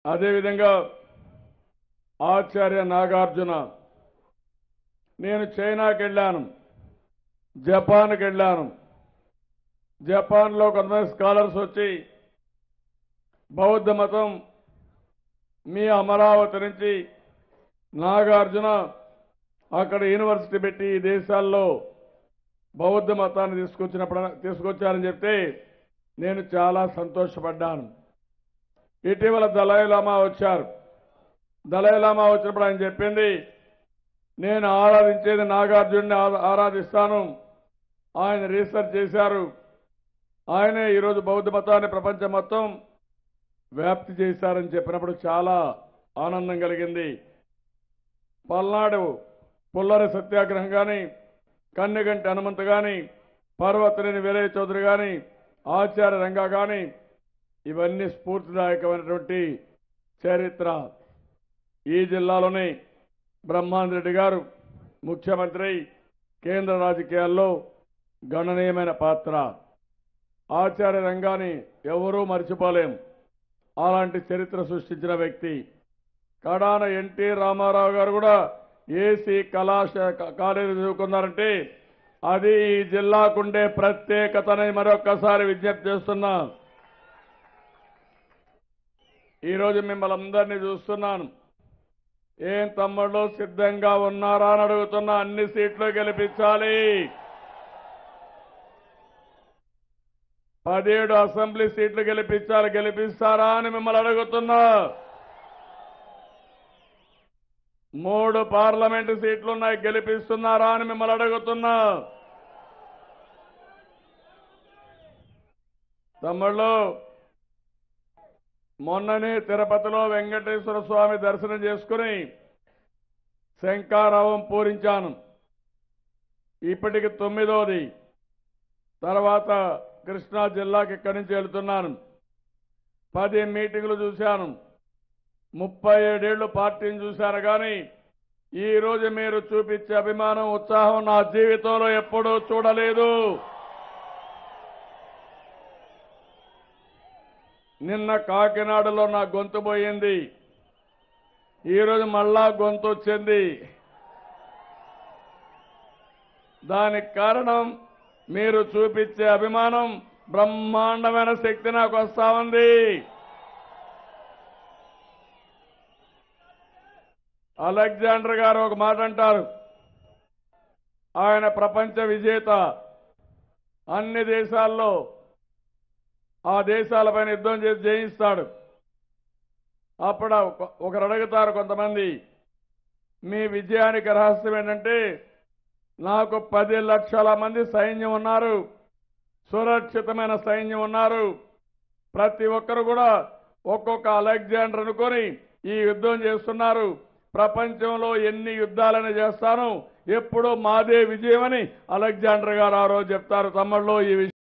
అదేవిధంగా ఆచార్య నాగార్జున నేను చైనాకి వెళ్ళాను జపాన్కి వెళ్ళాను జపాన్లో కొంతమంది స్కాలర్స్ వచ్చి బౌద్ధ మతం మీ అమరావతి నుంచి నాగార్జున అక్కడ యూనివర్సిటీ పెట్టి ఈ దేశాల్లో బౌద్ధ మతాన్ని తీసుకొచ్చినప్పుడు తీసుకొచ్చారని చెప్తే నేను చాలా సంతోషపడ్డాను ఇటీవల దలై లామా వచ్చారు దలై లామా వచ్చినప్పుడు ఆయన చెప్పింది నేను ఆరాధించేది నాగార్జున్ని ఆ- ఆరాధిస్తాను ఆయన రీసెర్చ్ చేశారు ఆయనే ఈరోజు బౌద్ధ మతాన్ని ప్రపంచం మొత్తం వ్యాప్తి చేశారని చెప్పినప్పుడు చాలా ఆనందం కలిగింది పల్నాడు పుల్లరి సత్యాగ్రహం కానీ కన్నెగంటి హనుమంత్ కానీ పర్వతనేని వీరయ్య చౌదరి కానీ ఆచార్య రంగా కానీ ఇవన్నీ స్ఫూర్తిదాయకమైనటువంటి చరిత్ర ఈ జిల్లాలోనే బ్రహ్మాంద్ రెడ్డి గారు ముఖ్యమంత్రి కేంద్ర రాజకీయాల్లో గణనీయమైన పాత్ర ఆచార్య రంగాన్ని ఎవరూ మర్చిపోలేం అలాంటి చరిత్ర సృష్టించిన వ్యక్తి కడాన ఎన్టీ రామారావు గారు కూడా ఏసీ కళాశ కాలేజీ చదువుకున్నారంటే అది ఈ జిల్లాకుండే ప్రత్యేకతని మరొక్కసారి విజ్ఞప్తి చేస్తున్నా ఈరోజు మిమ్మల్ని అందరినీ చూస్తున్నాను ఏం తమ్ముళ్ళు సిద్ధంగా ఉన్నారా అని అడుగుతున్నా అన్ని సీట్లు గెలిపించాలి పదిహేడు అసెంబ్లీ సీట్లు గెలిపించాలి గెలిపిస్తారా అని మిమ్మల్ని అడుగుతున్నా మూడు పార్లమెంటు సీట్లున్నాయి గెలిపిస్తున్నారా అని మిమ్మల్ని అడుగుతున్నా తమ్ముళ్ళు మొన్ననే తిరుపతిలో వెంకటేశ్వర స్వామి దర్శనం చేసుకుని శంకారావం పూరించాను ఇప్పటికి తొమ్మిదోది తర్వాత కృష్ణా జిల్లాకి ఇక్కడి నుంచి వెళ్తున్నాను పది మీటింగులు చూశాను ముప్పై ఏడేళ్లు పార్టీని చూశాను కానీ ఈ రోజు మీరు చూపించే అభిమానం ఉత్సాహం నా జీవితంలో ఎప్పుడూ చూడలేదు నిన్న కాకినాడలో నా గొంతు పోయింది ఈరోజు మళ్ళా గొంతు వచ్చింది దానికి కారణం మీరు చూపించే అభిమానం బ్రహ్మాండమైన శక్తి నాకు వస్తా ఉంది అలెగ్జాండర్ గారు ఒక మాట అంటారు ఆయన ప్రపంచ విజేత అన్ని దేశాల్లో ఆ దేశాలపైన యుద్ధం చేసి జయిస్తాడు అప్పుడు ఒక- ఒకరు అడుగుతారు కొంతమంది మీ విజయానికి రహస్యం ఏంటంటే నాకు పది లక్షల మంది సైన్యం ఉన్నారు సురక్షితమైన సైన్యం ఉన్నారు ప్రతి ఒక్కరు కూడా ఒక్కొక్క అలెగ్జాండర్ అనుకొని ఈ యుద్ధం చేస్తున్నారు ప్రపంచంలో ఎన్ని యుద్ధాలని చేస్తాను ఎప్పుడూ మాదే విజయమని అలెగ్జాండర్ గారు ఆ రోజు చెప్తారు తమ్ముళ్ళు ఈ విషయం